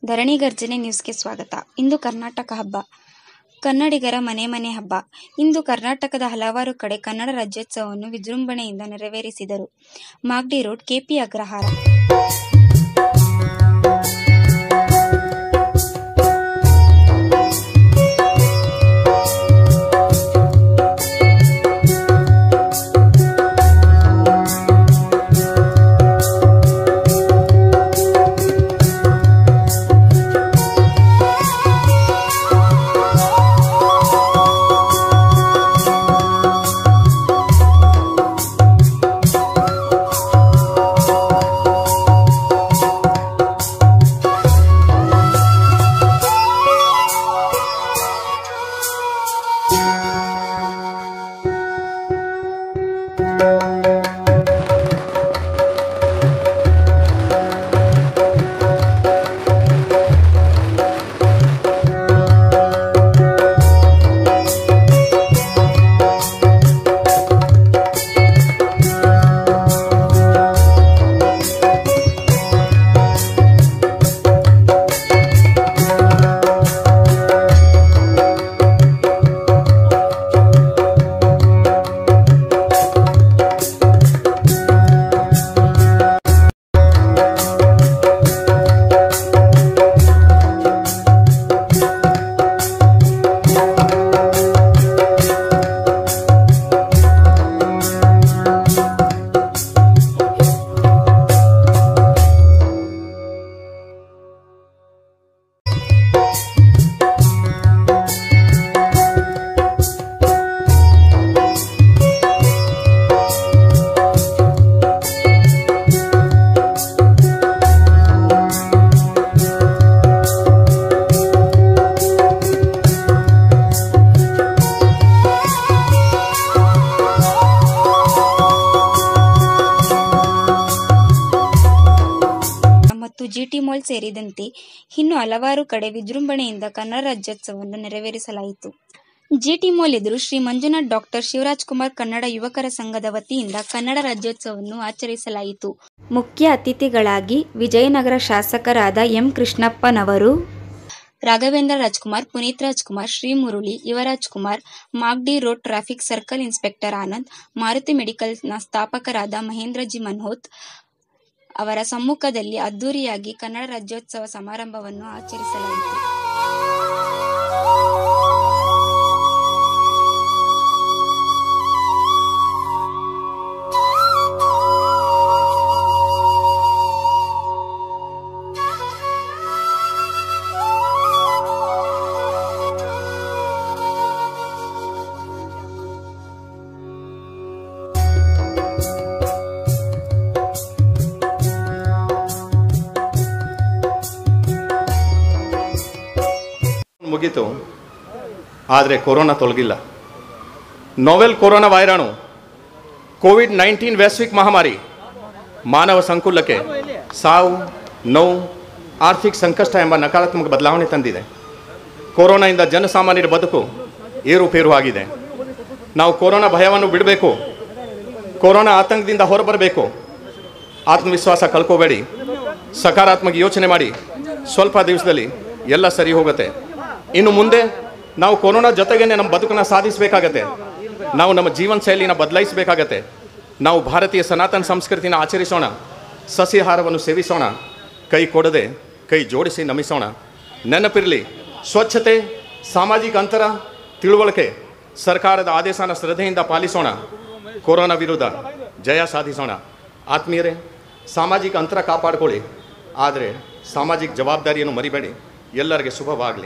ಧರಣಿ ಗರ್ಜನೆ ನ್ಯೂಸ್ಗೆ ಸ್ವಾಗತ ಇಂದು ಕರ್ನಾಟಕ ಹಬ್ಬ ಕನ್ನಡಿಗರ ಮನೆ ಮನೆ ಹಬ್ಬ ಇಂದು ಕರ್ನಾಟಕದ ಹಲವಾರು ಕಡೆ ಕನ್ನಡ ರಾಜ್ಯೋತ್ಸವವನ್ನು ವಿಜೃಂಭಣೆಯಿಂದ ನೆರವೇರಿಸಿದರು ಮಾಗ್ಡಿ ರೋಡ್ ಕೆಪಿ ಅಗ್ರಹಾರ ಮತ್ತು ಜಿಟಿ ಮಾಲ್ ಸೇರಿದಂತೆ ಇನ್ನು ಹಲವಾರು ಕಡೆ ವಿಜೃಂಭಣೆಯಿಂದ ಕನ್ನಡ ರಾಜ್ಯೋತ್ಸವವನ್ನು ನೆರವೇರಿಸಲಾಯಿತು ಜಿಟಿ ಮಾಲ್ ಎದುರು ಶ್ರೀ ಮಂಜುನಾಥ್ ಡಾಕ್ಟರ್ ಶಿವರಾಜ್ ಕುಮಾರ್ ಕನ್ನಡ ಯುವಕರ ಸಂಘದ ವತಿಯಿಂದ ಕನ್ನಡ ರಾಜ್ಯೋತ್ಸವವನ್ನು ಆಚರಿಸಲಾಯಿತು ಮುಖ್ಯ ಅತಿಥಿಗಳಾಗಿ ವಿಜಯನಗರ ಶಾಸಕರಾದ ಎಂ ಕೃಷ್ಣಪ್ಪನವರು Raghavendra Rajkumar Puneeth Rajkumar Shri Murali Yuvaraj Kumar Magadi road traffic circle inspector Anand Maruti ಮೆಡಿಕಲ್ನ ಸ್ಥಾಪಕರಾದ ಮಹೇಂದ್ರ ಜಿ ಮನ್ಹೋತ್ ಅವರ ಸಮ್ಮುಖದಲ್ಲಿ ಅದ್ದೂರಿಯಾಗಿ ಕನ್ನಡ ರಾಜ್ಯೋತ್ಸವ ಸಮಾರಂಭವನ್ನು ಆಚರಿಸಲಾಯಿತು ಮುಗೀತು ಆದರೆ ಕೊರೋನಾ ತೊಲಗಿಲ್ಲ ನೋವೆಲ್ ಕೊರೋನಾ ವೈರಾಣು ಕೋವಿಡ್ ನೈನ್ಟೀನ್ ವೈಶ್ವಿಕ ಮಹಾಮಾರಿ ಮಾನವ ಸಂಕುಲಕ್ಕೆ ಸಾವು ನೋವು ಆರ್ಥಿಕ ಸಂಕಷ್ಟ ಎಂಬ ನಕಾರಾತ್ಮಕ ಬದಲಾವಣೆ ತಂದಿದೆ ಕೊರೋನಾದಿಂದ ಜನಸಾಮಾನ್ಯರ ಬದುಕು ಏರುಪೇರು ಆಗಿದೆ ನಾವು ಕೊರೋನಾ ಭಯವನ್ನು ಬಿಡಬೇಕು ಕೊರೋನಾ ಆತಂಕದಿಂದ ಹೊರಬರಬೇಕು ಆತ್ಮವಿಶ್ವಾಸ ಕಳ್ಕೋಬೇಡಿ ಸಕಾರಾತ್ಮಕ ಯೋಚನೆ ಮಾಡಿ ಸ್ವಲ್ಪ ದಿವಸದಲ್ಲಿ ಎಲ್ಲ ಸರಿ ಹೋಗುತ್ತೆ ಇನ್ನು ಮುಂದೆ ನಾವು ಕೊರೋನಾ ಜೊತೆಗೇನೆ ನಮ್ಮ ಬದುಕನ್ನು ಸಾಧಿಸಬೇಕಾಗತ್ತೆ ನಾವು ನಮ್ಮ ಜೀವನ ಶೈಲಿನ ಬದಲಾಯಿಸಬೇಕಾಗತ್ತೆ ನಾವು ಭಾರತೀಯ ಸನಾತನ ಸಂಸ್ಕೃತಿನ ಆಚರಿಸೋಣ ಸಸ್ಯಾಹಾರವನ್ನು ಸೇವಿಸೋಣ ಕೈ ಕೊಡದೆ ಕೈ ಜೋಡಿಸಿ ನಮಿಸೋಣ ನೆನಪಿರಲಿ ಸ್ವಚ್ಛತೆ ಸಾಮಾಜಿಕ ಅಂತರ ತಿಳುವಳಿಕೆ ಸರ್ಕಾರದ ಆದೇಶನ ಶ್ರದ್ಧೆಯಿಂದ ಪಾಲಿಸೋಣ ಕೊರೋನಾ ವಿರುದ್ಧ ಜಯ ಸಾಧಿಸೋಣ ಆತ್ಮೀಯರೇ ಸಾಮಾಜಿಕ ಅಂತರ ಕಾಪಾಡಿಕೊಳ್ಳಿ ಆದರೆ ಸಾಮಾಜಿಕ ಜವಾಬ್ದಾರಿಯನ್ನು ಮರಿಬೇಡಿ ಎಲ್ಲರಿಗೆ ಶುಭವಾಗಲಿ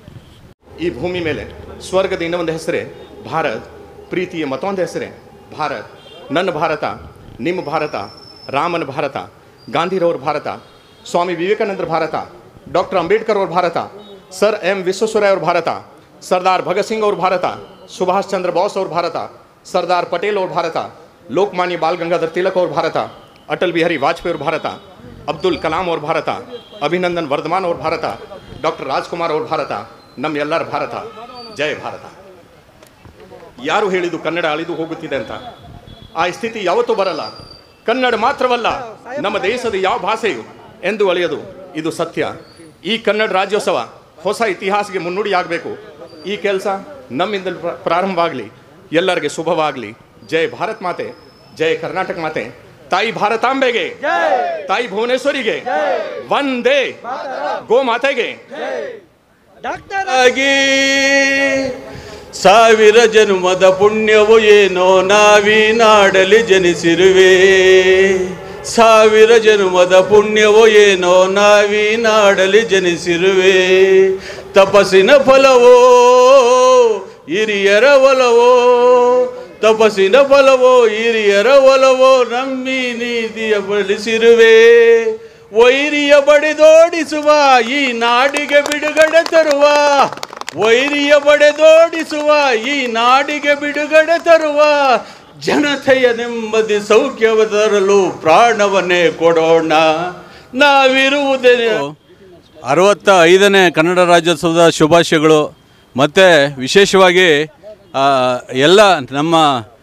ಈ ಭೂಮಿ ಮೇಲೆ ಸ್ವರ್ಗದ ಇನ್ನೊಂದು ಹೆಸರೇ ಭಾರತ್ ಪ್ರೀತಿಯ ಮತ್ತೊಂದು ಹೆಸರೇ ಭಾರತ್ ನನ್ನ ಭಾರತ ನಿಮ್ಮ ಭಾರತ ರಾಮನ ಭಾರತ ಗಾಂಧಿರವ್ರ ಭಾರತ ಸ್ವಾಮಿ ವಿವೇಕಾನಂದರ ಭಾರತ ಡಾಕ್ಟರ್ ಅಂಬೇಡ್ಕರ್ ಅವ್ರ ಭಾರತ ಸರ್ ಎಂ ವಿಶ್ವೇಶ್ವರಯ್ಯ ಅವ್ರ ಭಾರತ ಸರ್ದಾರ್ ಭಗತ್ ಸಿಂಗ್ ಅವ್ರ ಭಾರತ ಸುಭಾಷ್ ಚಂದ್ರ ಬೋಸ್ ಅವ್ರ ಭಾರತ ಸರ್ದಾರ್ ಪಟೇಲ್ ಅವ್ರ ಭಾರತ ಲೋಕಮಾನ್ಯ ಬಾಲ್ ಗಂಗಾಧರ್ ತಿಲಕ್ ಅವ್ರ ಭಾರತ ಅಟಲ್ ಬಿಹಾರಿ ವಾಜಪೇಯಿ ಅವ್ರ ಭಾರತ ಅಬ್ದುಲ್ ಕಲಾಂ ಅವ್ರ ಭಾರತ ಅಭಿನಂದನ್ ವರ್ಧಮಾನ್ ಅವ್ರ ಭಾರತ ಡಾಕ್ಟರ್ ರಾಜ್ಕುಮಾರ್ ಅವ್ರ ಭಾರತ ನಮ್ಮ ಎಲ್ಲರ ಭಾರತ ಜಯ ಭಾರತ ಯಾರು ಹೇಳಿದು ಕನ್ನಡ ಅಳಿದು ಹೋಗುತ್ತಿದೆ ಅಂತ ಆ ಸ್ಥಿತಿ ಯಾವತ್ತೂ ಬರಲ್ಲ ಕನ್ನಡ ಮಾತ್ರವಲ್ಲ ನಮ್ಮ ದೇಶದ ಯಾವ ಭಾಷೆಯು ಎಂದು ಅಳೆಯದು ಇದು ಸತ್ಯ ಈ ಕನ್ನಡ ರಾಜ್ಯೋತ್ಸವ ಹೊಸ ಇತಿಹಾಸಕ್ಕೆ ಮುನ್ನುಡಿಯಾಗಬೇಕು ಈ ಕೆಲಸ ನಮ್ಮಿಂದ ಪ್ರ- ಪ್ರಾರಂಭವಾಗಲಿ ಎಲ್ಲರಿಗೆ ಶುಭವಾಗಲಿ ಜೈ ಭಾರತ್ ಮಾತೆ ಜೈ ಕರ್ನಾಟಕ ಮಾತೆ ತಾಯಿ ಭಾರತಾಂಬೆಗೆ ತಾಯಿ ಭುವನೇಶ್ವರಿಗೆ ವಂದೇ ಗೋ ಮಾತೆಗೆ ಆಗಿ ಸಾವಿರ ಜನ್ಮದ ಪುಣ್ಯವು ಏನೋ ನಾವೀ ನಾಡಲಿ ಜನಿಸಿರುವೆ ಸಾವಿರ ಜನ್ಮದ ಪುಣ್ಯವೋ ಏನೋ ನಾವೀ ನಾಡಲಿ ಜನಿಸಿರುವೆ ತಪಸ್ಸಿನ ಫಲವೋ ಹಿರಿಯರ ಒಲವೋ ತಪಸ್ಸಿನ ಫಲವೋ ಹಿರಿಯರ ಒಲವೋ ನಮ್ಮಿ ನೀತಿಯ ಬಳಸಿರುವೆ ವೈರಿಯ ಬಡಿದೋಡಿಸುವ ಈ ನಾಡಿಗೆ ಬಿಡುಗಡೆ ತರುವ ವೈರಿಯ ಬಡೆದೋಡಿಸುವ ಈ ನಾಡಿಗೆ ಬಿಡುಗಡೆ ತರುವ ಜನತೆಯ ನೆಮ್ಮದಿ ಸೌಖ್ಯವ ತರಲು ಪ್ರಾಣವನ್ನೇ ಕೊಡೋಣ ನಾವಿರುವುದೇ ಅರವತ್ತ ಐದನೇ ಕನ್ನಡ ರಾಜ್ಯೋತ್ಸವದ ಶುಭಾಶಯಗಳು ಮತ್ತು ವಿಶೇಷವಾಗಿ ಆ, ಎಲ್ಲ ನಮ್ಮ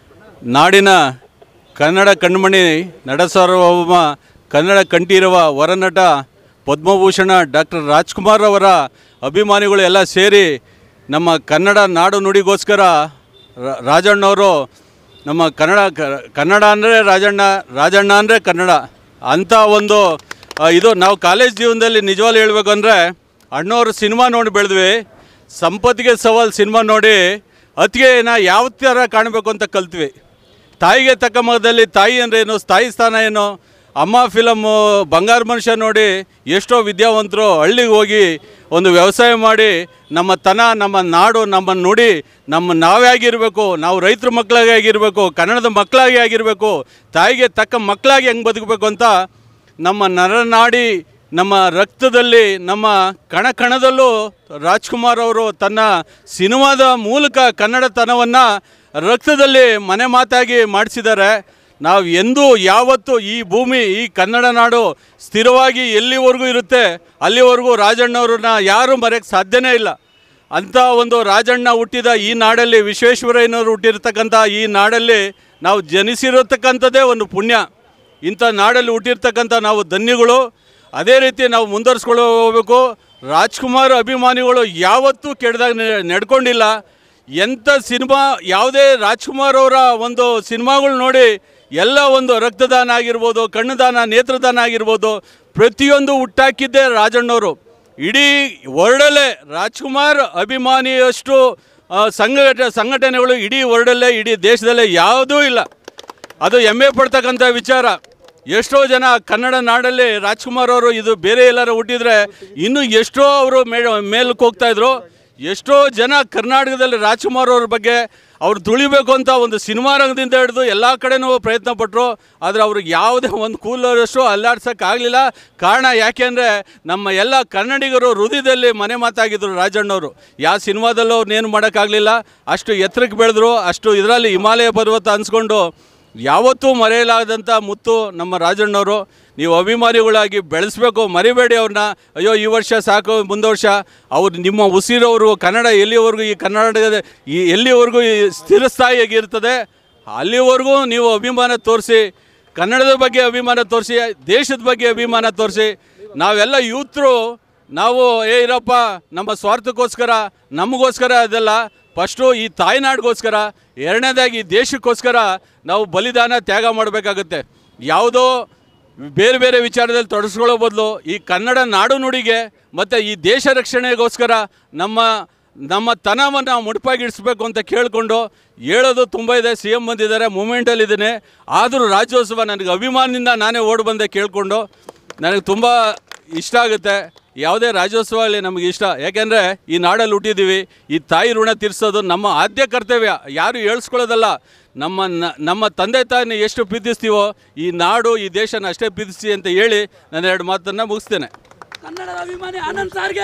ನಾಡಿನ ಕನ್ನಡ ಕಣ್ಮಣಿ ನಡಸಾರ್ವಭೌಮ ಕನ್ನಡ ಕಂಠೀರವ ವರನಟ ಪದ್ಮಭೂಷಣ ಡಾಕ್ಟರ್ ರಾಜ್ಕುಮಾರ್ ಅವರ ಅಭಿಮಾನಿಗಳು ಎಲ್ಲ ಸೇರಿ ನಮ್ಮ ಕನ್ನಡ ನಾಡು ನುಡಿಗೋಸ್ಕರ ರ- ರಾಜಣ್ಣವರು ನಮ್ಮ ಕನ್ನಡ ಕ- ಕನ್ನಡ ಅಂದರೆ ರಾಜಣ್ಣ ರಾಜಣ್ಣ ಅಂದರೆ ಕನ್ನಡ ಅಂಥ ಒಂದು ಆ, ಇದು ನಾವು ಕಾಲೇಜ್ ಜೀವನದಲ್ಲಿ ನಿಜವಾಗ್ಲೂ ಹೇಳ್ಬೇಕು ಅಂದರೆ ಅಣ್ಣವರು ಸಿನಿಮಾ ನೋಡಿ ಬೆಳೆದ್ವಿ ಸಂಪತ್ತಿಗೆ ಸವಾಲ್ ಸಿನಿಮಾ ನೋಡಿ ಅತ್ತಿಗೆನ ಯಾವ ಥರ ಕಾಣಬೇಕು ಅಂತ ಕಲ್ತ್ವಿ ತಾಯಿಗೆ ತಕ್ಕ ಮಗದಲ್ಲಿ ತಾಯಿ ಅಂದರೆ ಏನು ತಾಯಿ ಸ್ಥಾನ ಏನು ಅಮ್ಮ ಫಿಲಮ್ಮು ಬಂಗಾರ ಮನುಷ್ಯ ನೋಡಿ ಎಷ್ಟೋ ವಿದ್ಯಾವಂತರು ಹಳ್ಳಿಗೆ ಹೋಗಿ ಒಂದು ವ್ಯವಸಾಯ ಮಾಡಿ ನಮ್ಮ ತನ ನಮ್ಮ ನಾಡು ನಮ್ಮ ನುಡಿ ನಮ್ಮ ನಾವೇ ಆಗಿರಬೇಕು ನಾವು ರೈತರ ಮಕ್ಕಳಾಗಿ ಆಗಿರಬೇಕು ಕನ್ನಡದ ಮಕ್ಕಳಾಗಿ ಆಗಿರಬೇಕು ತಾಯಿಗೆ ತಕ್ಕ ಮಕ್ಕಳಾಗಿ ಹೆಂಗೆ ಬದುಕಬೇಕು ಅಂತ ನಮ್ಮ ನರನಾಡಿ ನಮ್ಮ ರಕ್ತದಲ್ಲಿ ನಮ್ಮ ಕಣ ಕಣದಲ್ಲೂ ರಾಜ್ಕುಮಾರ್ ಅವರು ತನ್ನ ಸಿನಿಮಾದ ಮೂಲಕ ಕನ್ನಡತನವನ್ನು ರಕ್ತದಲ್ಲಿ ಮನೆ ಮಾತಾಗಿ ಮಾಡಿಸಿದ್ದಾರೆ ನಾವು ಎಂದೂ ಯಾವತ್ತೂ ಈ ಭೂಮಿ ಈ ಕನ್ನಡ ನಾಡು ಸ್ಥಿರವಾಗಿ ಎಲ್ಲಿವರೆಗೂ ಇರುತ್ತೆ ಅಲ್ಲಿವರೆಗೂ ರಾಜಣ್ಣವ್ರನ್ನ ಯಾರೂ ಮರೆಯೋಕ್ಕೆ ಸಾಧ್ಯನೇ ಇಲ್ಲ ಅಂಥ ಒಂದು ರಾಜಣ್ಣ ಹುಟ್ಟಿದ ಈ ನಾಡಲ್ಲಿ ವಿಶ್ವೇಶ್ವರಯ್ಯನವರು ಹುಟ್ಟಿರ್ತಕ್ಕಂಥ ಈ ನಾಡಲ್ಲಿ ನಾವು ಜನಿಸಿರತಕ್ಕಂಥದ್ದೇ ಒಂದು ಪುಣ್ಯ ಇಂಥ ನಾಡಲ್ಲಿ ಹುಟ್ಟಿರ್ತಕ್ಕಂಥ ನಾವು ಧನ್ಯಗಳು ಅದೇ ರೀತಿ ನಾವು ಮುಂದುವರಿಸ್ಕೊಂಡು ಹೋಗಬೇಕು ರಾಜ್ಕುಮಾರ್ ಅಭಿಮಾನಿಗಳು ಯಾವತ್ತೂ ಕೆಟ್ಟದಾಗ ನಡ್ಕೊಂಡಿಲ್ಲ ಎಂಥ ಸಿನಿಮಾ ಯಾವುದೇ ರಾಜ್ಕುಮಾರ್ ಅವರ ಒಂದು ಸಿನಿಮಾಗಳು ನೋಡಿ ಎಲ್ಲ ಒಂದು ರಕ್ತದಾನ ಆಗಿರ್ಬೋದು ಕಣ್ಣುದಾನ ನೇತ್ರದಾನ ಆಗಿರ್ಬೋದು ಪ್ರತಿಯೊಂದು ಹುಟ್ಟಾಕಿದ್ದೇ ರಾಜಣ್ಣವರು ಇಡೀ ವರ್ಲ್ಡಲ್ಲೇ ರಾಜ್ಕುಮಾರ್ ಅಭಿಮಾನಿಯಷ್ಟು ಆ, ಸಂಘಟ ಸಂಘಟನೆಗಳು ಇಡೀ ವರ್ಲ್ಡಲ್ಲೇ ಇಡೀ ದೇಶದಲ್ಲೇ ಯಾವುದೂ ಇಲ್ಲ ಅದು ಹೆಮ್ಮೆ ಪಡ್ತಕ್ಕಂಥ ವಿಚಾರ ಎಷ್ಟೋ ಜನ ಕನ್ನಡ ನಾಡಲ್ಲಿ ರಾಜ್ಕುಮಾರ್ ಅವರು ಇದು ಬೇರೆ ಎಲ್ಲರೂ ಹುಟ್ಟಿದ್ರೆ ಇನ್ನೂ ಎಷ್ಟೋ ಅವರು ಮೇ ಮೇಲಕ್ಕೆ ಹೋಗ್ತಾ ಇದ್ರು ಎಷ್ಟೋ ಜನ ಕರ್ನಾಟಕದಲ್ಲಿ ರಾಜ್ಕುಮಾರ್ ಅವ್ರ ಬಗ್ಗೆ ಅವ್ರು ತುಳಿಬೇಕು ಅಂತ ಒಂದು ಸಿನಿಮಾ ರಂಗದಿಂದ ಹಿಡಿದು ಎಲ್ಲ ಕಡೆನೂ ಪ್ರಯತ್ನ ಪಟ್ಟರು ಆದರೆ ಅವ್ರಿಗೆ ಯಾವುದೇ ಒಂದು ಕೂಲರಷ್ಟು ಅಲ್ಲಾಡ್ಸೋಕ್ಕಾಗಲಿಲ್ಲ ಕಾರಣ ಯಾಕೆಂದರೆ ನಮ್ಮ ಎಲ್ಲ ಕನ್ನಡಿಗರು ಹೃದಯದಲ್ಲಿ ಮನೆ ಮಾತಾಗಿದ್ದರು ರಾಜಣ್ಣವರು ಯಾವ ಸಿನಿಮಾದಲ್ಲೂ ಅವ್ರನ್ನೇನು ಮಾಡೋಕ್ಕಾಗಲಿಲ್ಲ ಅಷ್ಟು ಎತ್ತರಕ್ಕೆ ಬೆಳೆದ್ರು ಅಷ್ಟು ಇದರಲ್ಲಿ ಹಿಮಾಲಯ ಪರ್ವತ ಅನ್ಸ್ಕೊಂಡು ಯಾವತ್ತೂ ಮರೆಯಲಾಗದಂಥ ಮುತ್ತು ನಮ್ಮ ರಾಜಣ್ಣವರು ನೀವು ಅಭಿಮಾನಿಗಳಾಗಿ ಬೆಳೆಸ್ಬೇಕು ಮರಿಬೇಡಿ ಅವ್ರನ್ನ ಅಯ್ಯೋ ಈ ವರ್ಷ ಸಾಕು ಮುಂದೆ ವರ್ಷ ಅವ್ರು ನಿಮ್ಮ ಉಸಿರವರು ಕನ್ನಡ ಎಲ್ಲಿವರೆಗೂ ಈ ಕನ್ನಡದ ಈ ಎಲ್ಲಿವರೆಗೂ ಈ ಸ್ಥಿರಸ್ಥಾಯಿಯಾಗಿರ್ತದೆ ಅಲ್ಲಿವರೆಗೂ ನೀವು ಅಭಿಮಾನ ತೋರಿಸಿ ಕನ್ನಡದ ಬಗ್ಗೆ ಅಭಿಮಾನ ತೋರಿಸಿ ದೇಶದ ಬಗ್ಗೆ ಅಭಿಮಾನ ತೋರಿಸಿ ನಾವೆಲ್ಲ ಯೂತ್ರು ನಾವು ಏ ಇರಪ್ಪ ನಮ್ಮ ಸ್ವಾರ್ಥಕ್ಕೋಸ್ಕರ ನಮಗೋಸ್ಕರ ಅದೆಲ್ಲ ಫಸ್ಟು ಈ ತಾಯ್ನಾಡಿಗೋಸ್ಕರ ಎರಡನೇದಾಗಿ ಈ ದೇಶಕ್ಕೋಸ್ಕರ ನಾವು ಬಲಿದಾನ ತ್ಯಾಗ ಮಾಡಬೇಕಾಗುತ್ತೆ ಯಾವುದೋ ಬೇರೆ ಬೇರೆ ವಿಚಾರದಲ್ಲಿ ತೊಡಗಿಸ್ಕೊಳ್ಳೋ ಬದಲು ಈ ಕನ್ನಡ ನಾಡು ನುಡಿಗೆ ಮತ್ತು ಈ ದೇಶ ರಕ್ಷಣೆಗೋಸ್ಕರ ನಮ್ಮ ನಮ್ಮ ತನವನ್ನು ಮುಡುಪಾಗಿಡಿಸ್ಬೇಕು ಅಂತ ಕೇಳಿಕೊಂಡು ಹೇಳೋದು ತುಂಬ ಇದೆ ಸಿ ಎಮ್ ಬಂದಿದ್ದಾರೆ ಮೂಮೆಂಟಲ್ಲಿದ್ದೀನಿ ಆದರೂ ರಾಜ್ಯೋತ್ಸವ ನನಗೆ ಅಭಿಮಾನದಿಂದ ನಾನೇ ಓಡಿ ಬಂದೆ ಕೇಳಿಕೊಂಡು ನನಗೆ ತುಂಬ ಇಷ್ಟ ಆಗುತ್ತೆ ಯಾವುದೇ ರಾಜ್ಯೋತ್ಸವ ಆಗಲಿ ನಮಗೆ ಇಷ್ಟ ಯಾಕೆಂದರೆ ಈ ನಾಡಲ್ಲಿ ಹುಟ್ಟಿದ್ದೀವಿ ಈ ತಾಯಿ ಋಣ ತೀರಿಸೋದು ನಮ್ಮ ಆದ್ಯ ಕರ್ತವ್ಯ ಯಾರು ಹೇಳ್ಸ್ಕೊಳ್ಳೋದಲ್ಲ ನಮ್ಮ ನ- ನಮ್ಮ ತಂದೆ ತಾಯಿನ ಎಷ್ಟು ಪ್ರೀತಿಸ್ತೀವೋ ಈ ನಾಡು ಈ ದೇಶನ ಅಷ್ಟೇ ಪ್ರೀತಿಸಿ ಅಂತ ಹೇಳಿ ನಾನು ಎರಡು ಮಾತನ್ನು ಮುಗಿಸ್ತೇನೆ ಕನ್ನಡದ ಅಭಿಮಾನಿ ಆನಂದ್ ಸಾರ್ಗೆ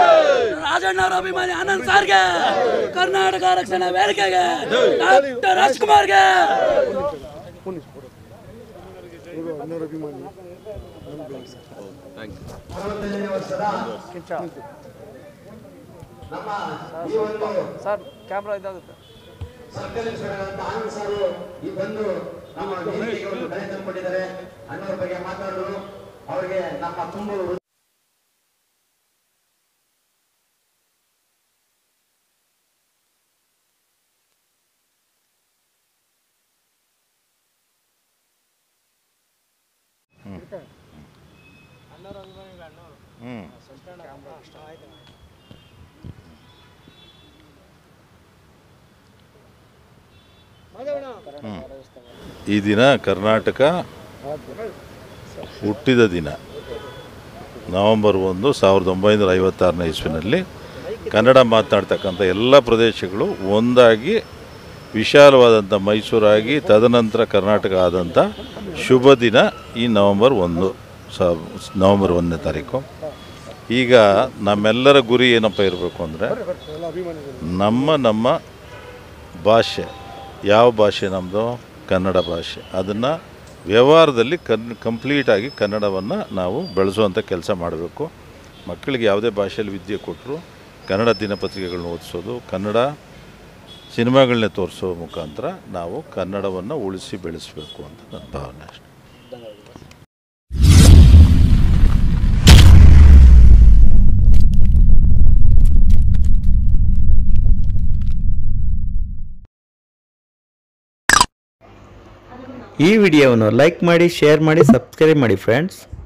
ರಾಜಣ್ಣವರ ಅಭಿಮಾನಿ ಆನಂದ್ ಸಾರ್ಗೆ ಕರ್ನಾಟಕ ರಕ್ಷಣಾ ವೇದಿಕೆಗೆ ಡಾಕ್ಟರ್ ರಾಜ್ಕುಮಾರ್ಗೆ ಸರ್ ಕ್ಯಾಮ್ರಾ ಇದಾಗುತ್ತೆ ಈ ಬಂದು ನಮ್ಮ ವೇದಿಕೆಗೆ ಒಂದು ಕರೆ ತಂದುಕೊಟ್ಟಿದ್ದಾರೆ ಅನ್ನೋರ ಬಗ್ಗೆ ಮಾತಾಡೋರು ಅವರಿಗೆ ನಮ್ಮ ತುಂಬ ಈ ದಿನ ಕರ್ನಾಟಕ ಹುಟ್ಟಿದ ದಿನ ನವೆಂಬರ್ ಒಂದು ಸಾವಿರದ ಒಂಬೈನೂರ ಐವತ್ತಾರನೇ ಇಸ್ವಿನಲ್ಲಿ ಕನ್ನಡ ಮಾತನಾಡ್ತಕ್ಕಂಥ ಎಲ್ಲ ಪ್ರದೇಶಗಳು ಒಂದಾಗಿ ವಿಶಾಲವಾದಂಥ ಮೈಸೂರಾಗಿ ತದನಂತರ ಕರ್ನಾಟಕ ಆದಂಥ ಶುಭ ದಿನ ಈ ನವೆಂಬರ್ ಒಂದು ಸಾವ್ ನವೆಂಬರ್ ಒಂದನೇ ತಾರೀಕು ಈಗ ನಮ್ಮೆಲ್ಲರ ಗುರಿ ಏನಪ್ಪ ಇರಬೇಕು ಅಂದರೆ ನಮ್ಮ ನಮ್ಮ ಭಾಷೆ ಯಾವ ಭಾಷೆ ನಮ್ಮದು ಕನ್ನಡ ಭಾಷೆ ಅದನ್ನು ವ್ಯವಹಾರದಲ್ಲಿ ಕನ್ ಕಂಪ್ಲೀಟಾಗಿ ಕನ್ನಡವನ್ನು ನಾವು ಬೆಳೆಸುವಂಥ ಕೆಲಸ ಮಾಡಬೇಕು ಮಕ್ಕಳಿಗೆ ಯಾವುದೇ ಭಾಷೆಯಲ್ಲಿ ವಿದ್ಯೆ ಕೊಟ್ಟರು ಕನ್ನಡ ದಿನಪತ್ರಿಕೆಗಳನ್ನ ಓದಿಸೋದು ಕನ್ನಡ ಸಿನಿಮಾಗಳನ್ನೇ ತೋರಿಸೋ ಮುಖಾಂತರ ನಾವು ಕನ್ನಡವನ್ನು ಉಳಿಸಿ ಬೆಳೆಸಬೇಕು ಅಂತ ನನ್ನ ಭಾವನೆ ಅಷ್ಟೆ ಈ ವಿಡಿಯೋವನ್ನು ಲೈಕ್ ಮಾಡಿ ಶೇರ್ ಮಾಡಿ ಸಬ್ಸ್ಕ್ರೈಬ್ ಮಾಡಿ ಫ್ರೆಂಡ್ಸ್